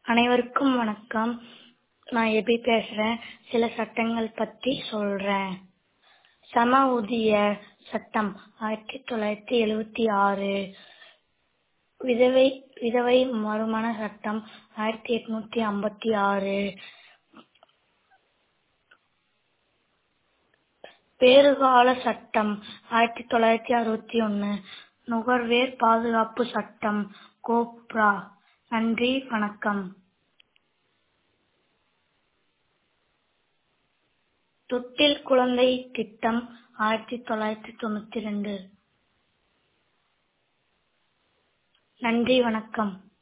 அனைவருக்கும் வணக்கம் நான் எபி பேசுகிறேன் சில சட்டங்கள் பற்றி சொல்கிறேன் சம ஊதிய சட்டம் ஆயிரத்தி தொள்ளாயிரத்தி எழுவத்தி ஆறு விதவை விதவை மறுமண சட்டம் ஆயிரத்தி எட்நூற்றி ஐம்பத்தி ஆறு பேறுகால சட்டம் ஆயிரத்தி தொள்ளாயிரத்தி அறுபத்தி ஒன்று நுகர்வேர் பாதுகாப்பு சட்டம் கோப்ரா நன்றி வணக்கம் தொட்டில் குழந்தை திட்டம் ஆயிரத்தி தொள்ளாயிரத்தி தொண்ணூத்தி ரெண்டு நன்றி வணக்கம்